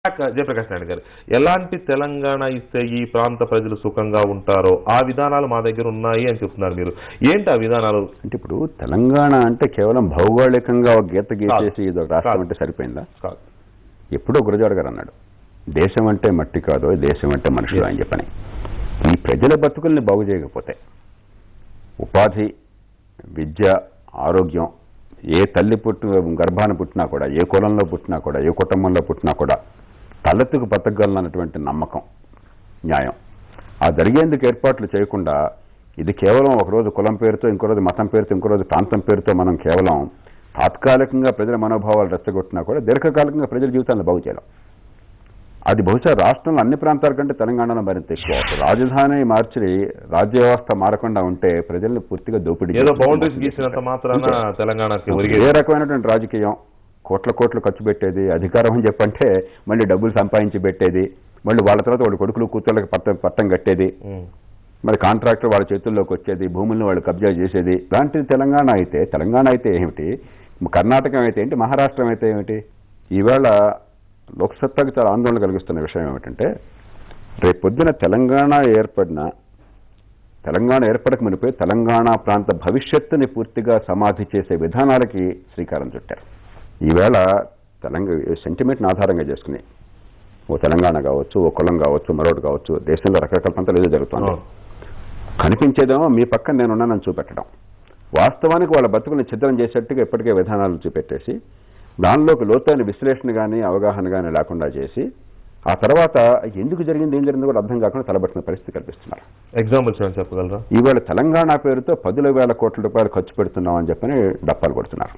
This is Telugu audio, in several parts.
జయప్రకాష్ నాయుడు గారు ఎలాంటి తెలంగాణ ఇస్తే ఈ ప్రాంత ప్రజలు సుఖంగా ఉంటారో ఆ విధానాలు మా దగ్గర ఉన్నాయి అని చెప్తున్నారు మీరు ఏంటి ఆ విధానాలు అంటే ఇప్పుడు తెలంగాణ అంటే కేవలం భౌగోళికంగా ఒక గీత గీసేసి ఇది ఒక రాష్ట్రం కాదు. అంటే సరిపోయిందా కాదు ఎప్పుడో గురజాడ గారు అన్నాడు దేశం అంటే మట్టి కాదు దేశం అంటే మనుషులు అని చెప్పని ఈ ప్రజల బతుకుల్ని బాగు చేయకపోతే ఉపాధి విద్య ఆరోగ్యం ఏ తల్లి పుట్టు గర్భాన పుట్టినా కూడా ఏ కులంలో పుట్టినా కూడా ఏ కుటుంబంలో పుట్టినా కూడా తలెత్తుకు బతకగలనటువంటి నమ్మకం న్యాయం ఆ జరిగేందుకు ఏర్పాట్లు చేయకుండా ఇది కేవలం ఒకరోజు కులం పేరుతో ఇంకో రోజు మతం పేరుతో ఇంకో రోజు ప్రాంతం పేరుతో మనం కేవలం తాత్కాలికంగా ప్రజల మనోభావాలు రెచ్చగొట్టినా కూడా దీర్ఘకాలికంగా ప్రజల జీవితాలను బాగు చేయలేం అది బహుశా రాష్ట్రంలో అన్ని ప్రాంతాల కంటే తెలంగాణలో మరింత ఎక్కువ రాజధాని మార్చి రాజ్య వ్యవస్థ మారకుండా ఉంటే ప్రజల్ని పూర్తిగా దోపిడీ ఏదో చేసి బౌండరీస్ మోసం గీసినంత చేస్తారు. మాత్రాన అంతే. తెలంగాణకి ఏ ఒరిగేది రకమైనటువంటి రాజకీయం కోట్ల కోట్లు ఖర్చు పెట్టేది అధికారం అని చెప్పంటే మళ్ళీ డబ్బులు సంపాదించి పెట్టేది మళ్ళీ వాళ్ళ తర్వాత వాళ్ళ కొడుకులు కూతుళ్ళకి పట్టం పట్టం కట్టేది ఉమ్. మరి కాంట్రాక్టర్ వాళ్ళ చేతుల్లోకి వచ్చేది భూములను వాళ్ళు కబ్జా చేసేది ఇలాంటిది తెలంగాణ అయితే తెలంగాణ అయితే ఏమిటి కర్ణాటక అయితే ఏంటి మహారాష్ట్రం అయితే ఏమిటి ఈవేళ లోక్సత్తాకు చాలా ఆందోళన కలిగిస్తున్న విషయం ఏమిటంటే రేపు పొద్దున తెలంగాణ ఏర్పడిన తెలంగాణ ఏర్పడక మునిపే తెలంగాణ ప్రాంత భవిష్యత్తుని పూర్తిగా సమాధి చేసే విధానాలకి శ్రీకారం చుట్టారు ఈవేళ తెలంగాణ సెంటిమెంట్ని ఆధారంగా చేసుకుని ఓ తెలంగాణ కావచ్చు ఓ కులం కావచ్చు మరొకటి కావచ్చు దేశంలో రకరకాల ప్రాంతాలు ఏదో జరుగుతుంది అవును. కనిపించేదేమో మీ పక్కన నేనున్నానని చూపెట్టడం వాస్తవానికి వాళ్ళ బతుకుని ఛిద్రం చేసేట్టుగా ఇప్పటికే విధానాలు చూపెట్టేసి దానిలోకి లోతైన విశ్లేషణ కానీ అవగాహన కానీ లేకుండా చేసి ఆ తర్వాత ఎందుకు జరిగింది ఏం జరిగింది కూడా అర్థం కాకుండా తలబట్టిన పరిస్థితి కల్పిస్తున్నారు ఎగ్జాంపుల్స్ ఏమైనా చెప్పగలరా ఈవేళ తెలంగాణ పేరుతో పదుల వేల కోట్ల రూపాయలు ఖర్చు పెడుతున్నామని చెప్పని డప్పాలు కొడుతున్నారు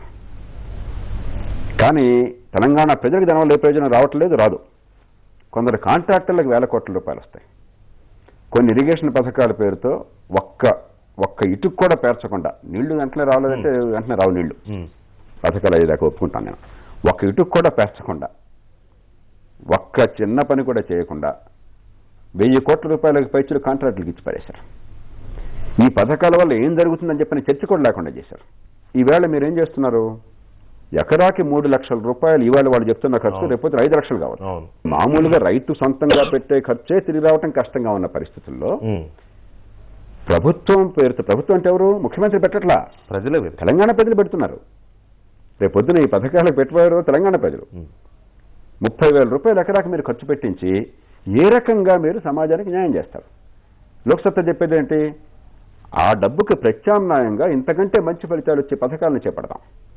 కానీ తెలంగాణ ప్రజలకు దానివల్ల ఏ ప్రయోజనం రావట్లేదు రాదు కొందరు కాంట్రాక్టర్లకు వేల కోట్ల రూపాయలు వస్తాయి కొన్ని ఇరిగేషన్ పథకాల పేరుతో ఒక్క ఒక్క ఇటుకు కూడా పేర్చకుండా నీళ్లు వెంటనే రాలేదంటే వెంటనే రావు నీళ్లు ఉమ్. పథకాలు అయ్యేదాకా ఒప్పుకుంటాను నేను ఒక్క ఇటుకు కూడా పేర్చకుండా ఒక్క చిన్న పని కూడా చేయకుండా వెయ్యి కోట్ల రూపాయలకు పైచులు కాంట్రాక్టులకు ఇచ్చి పడేశారు ఈ పథకాల వల్ల ఏం జరుగుతుందని చెప్పని చర్చ కూడా లేకుండా చేశారు ఈవేళ మీరు ఏం చేస్తున్నారు ఎకరాకి మూడు లక్షల రూపాయలు ఇవాళ వాళ్ళు చెప్తున్న ఖర్చు అవును. రేపు ఐదు లక్షలు కావచ్చు అవును మామూలుగా రైతు సొంతంగా పెట్టే ఖర్చే తిరిగి రావటం కష్టంగా ఉన్న పరిస్థితుల్లో ఉమ్. ప్రభుత్వం పేరుతో ప్రభుత్వం అంటే ఎవరు ముఖ్యమంత్రి పెట్టట్లా ప్రజలే వేరు తెలంగాణ ప్రజలు పెడుతున్నారు రేపు పొద్దున ఈ పథకాలకు పెట్టివారు తెలంగాణ ప్రజలు ఉమ్. ముప్పై వేల రూపాయలు ఎకరాకి మీరు ఖర్చు పెట్టించి ఏ రకంగా మీరు సమాజానికి న్యాయం చేస్తారు లోక్సత్తా చెప్పేది ఏంటి ఆ డబ్బుకి ప్రత్యామ్నాయంగా ఇంతకంటే మంచి ఫలితాలు వచ్చే పథకాలను చేపడదాం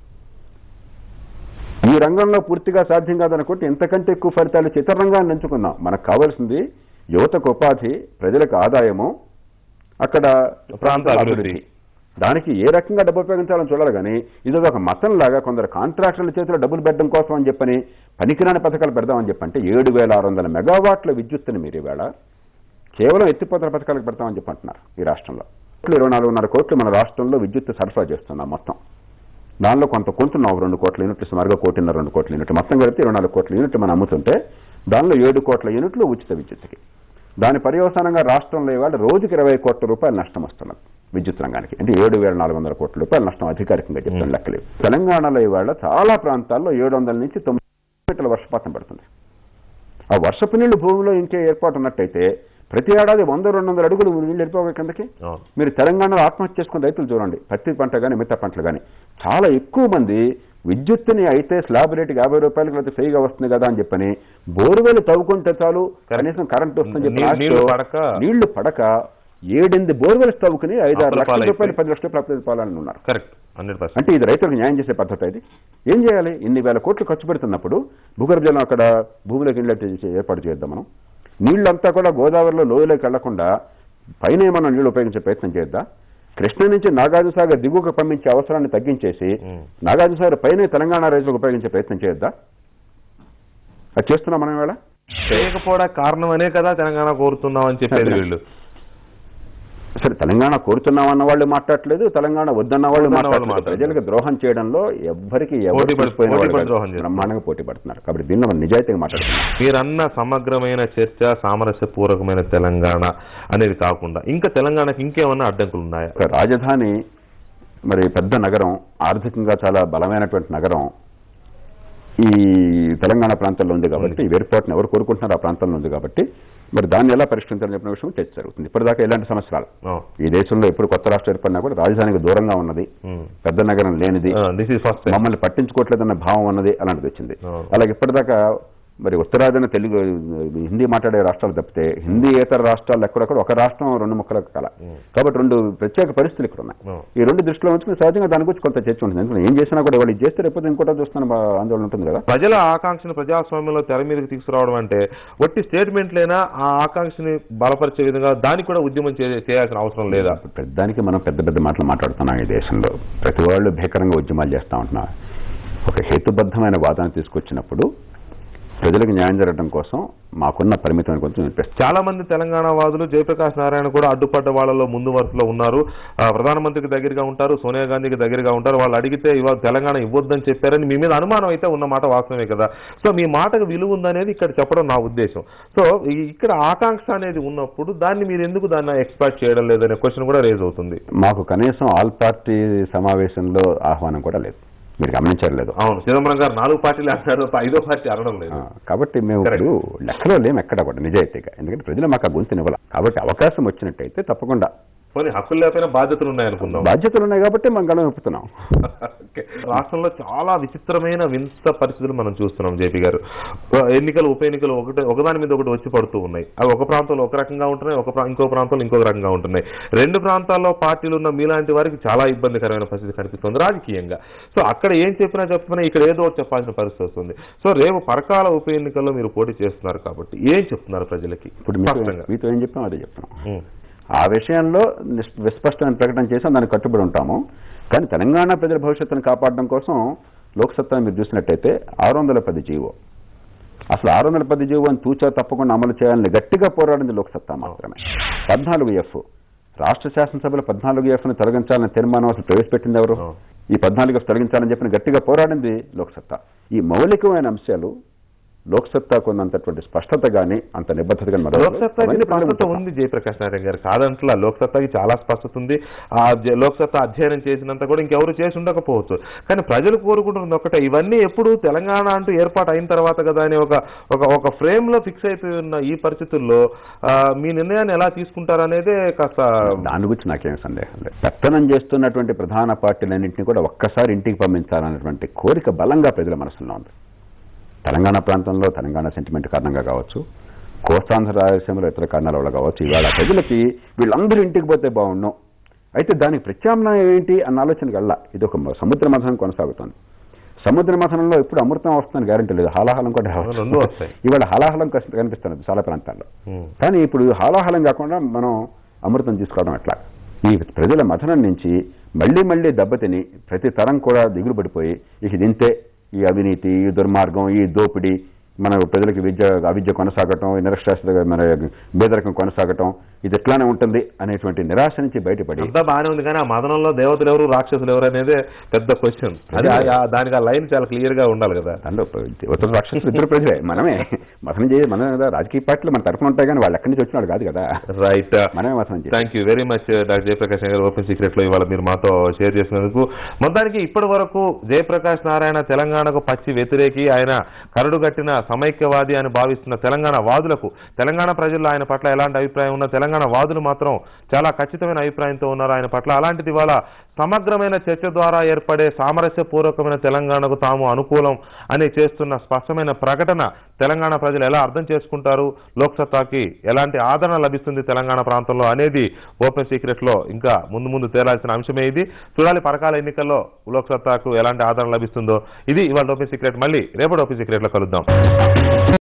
ఈ రంగంలో పూర్తిగా సాధ్యం కాదనుకుంటే ఇంతకంటే ఎక్కువ ఫలితాలు వచ్చే ఇతర రంగాన్ని ఎంచుకుందాం మనకు కావాల్సింది యువతకు ఉపాధి ప్రజలకు ఆదాయము అక్కడ ప్రాంత అభివృద్ధి. దానికి ఏ రకంగా డబ్బు ఉపయోగించాలని చూడాలి కానీ ఇది ఒక మతం లాగా కొందరు కాంట్రాక్టర్ల చేతిలో డబ్బులు పెట్టడం కోసం అని చెప్పని పనికిరాని పథకాలు పెడదామని చెప్పంటే ఏడు వేల ఆరు వందల మెగావాట్ల విద్యుత్తుని మీరు ఈవేళ కేవలం ఎత్తిపోతల పథకాలకు పెడతామని చెప్పి అంటున్నారు ఈ రాష్ట్రంలో ఇరవై నాలుగున్నర కోట్లు మన రాష్ట్రంలో విద్యుత్ సరఫరా చేస్తున్నాం మొత్తం దానిలో కొంత కొంటున్నాం ఒక రెండు కోట్ల యూనిట్లు సుమారుగా కోటిన్నర రెండు కోట్ల యూనిట్లు మొత్తం కలిపితే ఇరవై నాలుగు కోట్ల యూనిట్లు మనం అమ్ముతుంటే దానిలో ఏడు కోట్ల యూనిట్లు ఉచిత విద్యుత్తుకి దాని పర్యవసానంగా రాష్ట్రంలో ఇవాళ రోజుకి ఇరవై కోట్ల రూపాయలు నష్టం వస్తున్నది విద్యుత్ రంగానికి అంటే ఏడు వేల నాలుగు వందల కోట్ల రూపాయలు నష్టం అధికారికంగా చెప్తాను లెక్కలేదు తెలంగాణలో ఇవాళ చాలా ప్రాంతాల్లో ఏడు వందల నుంచి తొమ్మిది మీటర్ల వర్షపాతం పడుతుంది ఆ వర్షపు నీళ్లు భూమిలో ఇంకే ఏర్పాటు ఉన్నట్టయితే ప్రతి ఏడాది వంద రెండు వందల అడుగులు నీళ్ళు వెళ్ళిపోవే కిందకి అవును మీరు తెలంగాణలో ఆత్మహత్య చేసుకున్న రైతులు చూడండి పత్తి పంట కానీ మిగతా పంటలు కానీ చాలా ఎక్కువ మంది విద్యుత్తుని అయితే స్లాబ్ రేటుకి యాభై రూపాయలకు అయితే ఫ్రీగా వస్తుంది కదా అని చెప్పని బోరువేలు తవ్వుకుంటే చాలు కనీసం కరెంట్ వస్తుందని చెప్పి నీ- నీళ్లు ఆశతో పడక నీళ్లు పడక ఏడెనిమిది బోర్వెల్స్ తవ్వుకుని ఐదు ఆరు అప్పుల లక్షల పాలైపోయి. రూపాయలు పది లక్షల రూపాయలు పాలని ఉన్నారు కరెక్ట్ హండ్రెడ్ పర్సెంట్ అంటే ఇది రైతులకు న్యాయం చేసే పద్ధతి ఇది ఏం చేయాలి ఇన్ని వేల కోట్లు ఖర్చు పెడుతున్నప్పుడు భూగర్భ జలం అక్కడ భూమిలోకి వెళ్ళేట్టు చేసే ఏర్పాటు చేద్దాం మనం నీళ్ళంతా కూడా గోదావరిలో లోయలోకి వెళ్లకుండా పైన మనం నీళ్లు ఉపయోగించే ప్రయత్నం చేద్దాం కృష్ణ నుంచి నాగార్జున సాగర్ దిగువకు పంపించే అవసరాన్ని తగ్గించేసి ఉమ్. నాగార్జున సాగర్ పైన తెలంగాణ రైతులకు ఉపయోగించే ప్రయత్నం చేద్దాం అది చేస్తున్నాం మనం ఇవాళ చేయకపోవడానికి కారణమనే కదా తెలంగాణ కోరుతున్నాం అని చెప్పేది వీళ్ళు సరే తెలంగాణ కోరుతున్నాం అన్న వాళ్ళు మాట్లాడట్లేదు తెలంగాణ వద్దన్న వాళ్ళు వద్దన్న వాళ్ళు మాట్లాడట్లేదు మాట్లాడట్లేదు. ప్రజలకు ద్రోహం చేయడంలో ఎవ్వరికి పోటీ ఎవరు పడి- తీసిపోయిన పోటీ వాళ్ళు పడి కాదు. ద్రోహం చేస్తున్నారు. బ్రహ్మాండంగా పోటీ పడుతున్నారు కాబట్టి దీన్ని మనం నిజాయితీగా మాట్లాడుతున్నాం మీరన్న సమగ్రమైన చర్చ సామరస్యపూర్వకమైన తెలంగాణ అనేది కాకుండా ఇంకా తెలంగాణకి ఇంకేమన్నా అడ్డంకులు ఉన్నాయా ఒక రాజధాని మరి పెద్ద నగరం ఆర్థికంగా చాలా బలమైనటువంటి నగరం ఈ తెలంగాణ ప్రాంతంలో ఉంది కాబట్టి ఈ వేరుపాటును ఎవరు కోరుకుంటున్నారో ఆ ప్రాంతంలో ఉంది కాబట్టి మరి దాన్ని ఎలా పరిష్కరించాలని చెప్పిన విషయం చర్చ జరుగుతుంది ఇప్పటిదాకా ఎలాంటి సమస్యలు Oh. ఈ దేశంలో ఎప్పుడు కొత్త రాష్ట్రం ఏర్పడినా కూడా రాజధానికి దూరంగా ఉన్నది Hmm. పెద్ద నగరం లేనిది దిస్ ఇస్ ఫస్ట్ మమ్మల్ని పట్టించుకోవట్లేదన్న భావం అన్నది అలాంటిది వచ్చింది Oh. అలాగే ఇప్పటిదాకా మరి ఉత్తరాదిన తెలుగు హిందీ మాట్లాడే రాష్ట్రాలు తప్పితే హిందీ ఏతర రాష్ట్రాలు ఎక్కడొక్కడ ఒక రాష్ట్రం రెండు ముక్కలకు కల కాబట్టి రెండు ప్రత్యేక పరిస్థితులు ఇక్కడ ఉన్నాయి Oh. ఈ రెండు దృష్టిలో ఉంచుకుని సహజంగా దాని గురించి కొంత చర్చ ఉంటుంది ఎందుకంటే ఏం చేసినా కూడా వాళ్ళు ఇది చేస్తే రేపు ఇంకోటో చూస్తున్న బా- ఆందోళన ఉంటుంది కదా ప్రజల ఆకాంక్షను ప్రజాస్వామ్యంలో తెర మీదకి తీసుకురావడం అంటే ఒట్టి స్టేట్మెంట్లైనా ఆ ఆకాంక్షని బలపరిచే విధంగా దానికి కూడా ఉద్యమం చే- చేయాల్సిన అవసరం లేదా పెద్దానికి మనం పెద్ద పెద్ద మాటలు మాట్లాడుతున్నాం ఈ దేశంలో ప్రతి వాళ్ళు భీకరంగా ఉద్యమాలు చేస్తూ ఉంటున్నారు ఒక హేతుబద్ధమైన వాదన తీసుకొచ్చినప్పుడు ప్రజలకు న్యాయం జరగడం కోసం మాకున్న పరిమితమైన కొంచెం వినిపిస్తాం చాలా మంది తెలంగాణ వాదులు జయప్రకాష్ నారాయణ కూడా అడ్డుపడ్డ వాళ్ళలో ముందు వరుసలో ఉన్నారు ఆ, ప్రధానమంత్రికి దగ్గరగా ఉంటారు సోనియా గాంధీకి దగ్గరగా ఉంటారు వాళ్ళు అడిగితే ఇవాళ తెలంగాణ ఇవ్వద్దని చెప్పారని మీ మీద అనుమానం అయితే ఉన్న మాట వాస్తవమే కదా సో మీ మాటకు విలువ ఉందనేది ఇక్కడ చెప్పడం నా ఉద్దేశం సో ఈ- ఇక్కడ ఆకాంక్ష అనేది ఉన్నప్పుడు దాన్ని మీరు ఎందుకు దాన్ని ఎక్స్పెక్ట్ చేయడం లేదనే క్వశ్చన్ కూడా రేజ్ అవుతుంది మాకు కనీసం ఆల్ పార్టీ సమావేశంలో ఆహ్వానం కూడా లేదు మీరు గమనించారు లేదు అవును చిదంబరం గారు నాలుగు పార్టీలు అంటారు ఒక ఐదో పార్టీ అనడం లేదు ఆ, కాబట్టి మేము ఇప్పుడు లెక్కలో లేము ఎక్కడ కూడా నిజాయితీగా ఎందుకంటే ప్రజలు మాకు ఆ గొంతునివ్వాలి కాబట్టి అవకాశం వచ్చినట్టయితే తప్పకుండా కొన్ని హక్కులు లేకపోయినా బాధ్యతలు ఉన్నాయనుకుందాం బాధ్యతలు ఉన్నాయి కాబట్టి మనం గలం విప్పుతున్నాం ఓకే. రాష్ట్రంలో చాలా విచిత్రమైన వింత పరిస్థితులు మనం చూస్తున్నాం జేపీ గారు ఎన్నికలు ఉప ఎన్నికలు ఒకటి ఒకదాని మీద ఒకటి వచ్చి పడుతూ ఉన్నాయి అవి ఒక ప్రాంతంలో ఒక రకంగా ఉంటున్నాయి ఒక ప్రా- ఇంకో ప్రాంతంలో ఇంకొక రకంగా ఉంటున్నాయి రెండు ప్రాంతాల్లో పార్టీలు ఉన్న మీలాంటి వారికి చాలా ఇబ్బందికరమైన పరిస్థితి కనిపిస్తుంది రాజకీయంగా సో అక్కడ ఏం చెప్పినా చెప్పినా ఇక్కడ ఏదో ఒకటి చెప్పాల్సిన పరిస్థితి వస్తుంది సో రేపు పరకాల ఉప ఎన్నికల్లో మీరు పోటీ చేస్తున్నారు కాబట్టి ఏం చెప్తున్నారు ప్రజలకి ఇప్పుడు మీతో స్పష్టంగా మీతో ఏం చెప్పాం అదే చెప్తున్నాం ఉం. ఆ విషయంలో నిస్- విస్పష్టమైన ప్రకటన చేసాం దానికి కట్టుబడి ఉంటాము కానీ తెలంగాణ ప్రజల భవిష్యత్తును కాపాడడం కోసం లోక్సత్తా మీరు చూసినట్టయితే ఆరు వందల పది జీవో అసలు ఆరు వందల పది జీవో అని తూచా తప్పకుండా అమలు చేయాలని గట్టిగా పోరాడింది లోక్సత్తా మాత్రమే పద్నాలుగు ఎఫ్ రాష్ట్ర శాసనసభలో పద్నాలుగు ఎఫ్ ని తొలగించాలని తీర్మానం అసలు ప్రవేశపెట్టింది ఎవరు Oh. ఈ పద్నాలుగు ఎఫ్ తొలగించాలని చెప్పిన గట్టిగా పోరాడింది లోక్సత్తా ఈ మౌలికమైన అంశాలు లోక్సత్తాకు ఉన్నంతటువంటి స్పష్టత కానీ అంత నిబద్ధత కానీ మరొకటి లేదు. లోక్సత్తాకి అవన్నీ ప్రజలకు స్పష్టత ఉంది జయప్రకాష్ నారాయణ గారు కాదంట్లా లోక్సత్తాకి చాలా స్పష్టత ఉంది ఆ జ- లోక్సత్తా అధ్యయనం చేసినంత కూడా ఇంకెవరు చేసి ఉండకపోవచ్చు కానీ ప్రజలు కోరుకుంటున్నది ఒకటే ఇవన్నీ ఎప్పుడు తెలంగాణ అంటూ ఏర్పాటు అయిన తర్వాత కదా అని ఒక ఒక ఒక ఫ్రేమ్ లో ఫిక్స్ అయిపోయి ఉన్న ఈ పరిస్థితుల్లో ఆ, మీ నిర్ణయాన్ని ఎలా తీసుకుంటారనేదే కాస్త దాని గురించి నాకేం సందేహం లేదు పెత్తనం చేస్తున్నటువంటి ప్రధాన పార్టీలన్నింటినీ కూడా ఒక్కసారి ఇంటికి పంపించాలన్నటువంటి కోరిక బలంగా ప్రజల మనసులో ఉంది తెలంగాణ ప్రాంతంలో తెలంగాణ సెంటిమెంట్ కారణంగా కావచ్చు కోస్తాంధ్ర రాయలసీమలో ఇతర కారణాల వల్ల కావచ్చు ఇవాళ ప్రజలకి వీళ్ళందరూ ఇంటికి పోతే బాగుండు అయితే దానికి ప్రత్యామ్నాయం ఏంటి అన్న ఆలోచనకి వెళ్ళా ఇది ఒక సముద్ర మథనం కొనసాగుతుంది సముద్ర మథనంలో ఇప్పుడు అమృతం వస్తుందని గ్యారంటీ లేదు హాలాహలం కూడా రావచ్చు. రెండు వస్తాయి. ఇవాళ హాలాహలం కస్- కనిపిస్తున్నది చాలా ప్రాంతాల్లో ఉం. కానీ ఇప్పుడు హాలాహలం కాకుండా మనం అమృతం తీసుకోవడం ఎట్లా ఈ ప్రజల మథనం నుంచి మళ్ళీ మళ్ళీ దెబ్బతిని ప్రతి తరం కూడా దిగులు పడిపోయి ఇక దింతే ఈ అవినీతి ఈ దుర్మార్గం ఈ దోపిడీ మన ప్రజలకు విద్య అవిద్య కొనసాగటం ఈ నిరక్షరాస్యత మన బేదరకం కొనసాగటం ఇది ఎట్లానే ఉంటుంది అనేటువంటి నిరాశ నుంచి బయటపడి అంతా బాగానే ఉంది కానీ ఆ మదనంలో దేవతలు ఎవరు రాక్షసులు ఎవరు అనేది పెద్ద క్వశ్చన్ అది ఆ- ఆ- దానికి ఆ లైన్ చాలా క్లియర్ గా ఉండాలి కదా దానిలో ఉత్తర రాక్షసులు ఇద్దరు ప్రజలే మనమే మథనం చేసి మన రాజకీయ పార్టీలు మన తరఫున ఉంటాయి కానీ వాళ్ళు ఎక్కడి నుంచి వచ్చినాడు కాదు కదా రైట్ మనమే మథనం చేయాలి thank you very much doctor Jayaprakash గారు ఓపెన్ సీక్రెట్ లో ఇవాళ మీరు మాతో షేర్ చేసినందుకు మొత్తానికి ఇప్పటి వరకు జయప్రకాష్ నారాయణ తెలంగాణకు పచ్చి వ్యతిరేకి ఆయన కరడు కట్టిన సమైక్యవాది అని భావిస్తున్న తెలంగాణ వాదులకు తెలంగాణ ప్రజల్లో ఆయన పట్ల ఎలాంటి అభిప్రాయం ఉన్నా తెలంగాణ వాదులు మాత్రం చాలా ఖచ్చితమైన అభిప్రాయంతో ఉన్నారు ఆయన పట్ల అలాంటిది ఇవాళ సమగ్రమైన చర్చ ద్వారా ఏర్పడే సామరస్యపూర్వకమైన తెలంగాణకు తాము అనుకూలం అని చేస్తున్న స్పష్టమైన ప్రకటన తెలంగాణ ప్రజలు ఎలా అర్థం చేసుకుంటారు లోక్సత్తాకి ఎలాంటి ఆదరణ లభిస్తుంది తెలంగాణ ప్రాంతంలో అనేది ఓపెన్ సీక్రెట్ లో ఇంకా ముందు ముందు తేలాల్సిన అంశమే ఇది చూడాలి పరకాల ఎన్నికల్లో లోక్సత్తాకు ఎలాంటి ఆదరణ లభిస్తుందో ఇది ఇవాళ ఓపెన్ సీక్రెట్ మళ్ళీ రేపటి ఓపెన్ సీక్రెట్ లో కలుద్దాం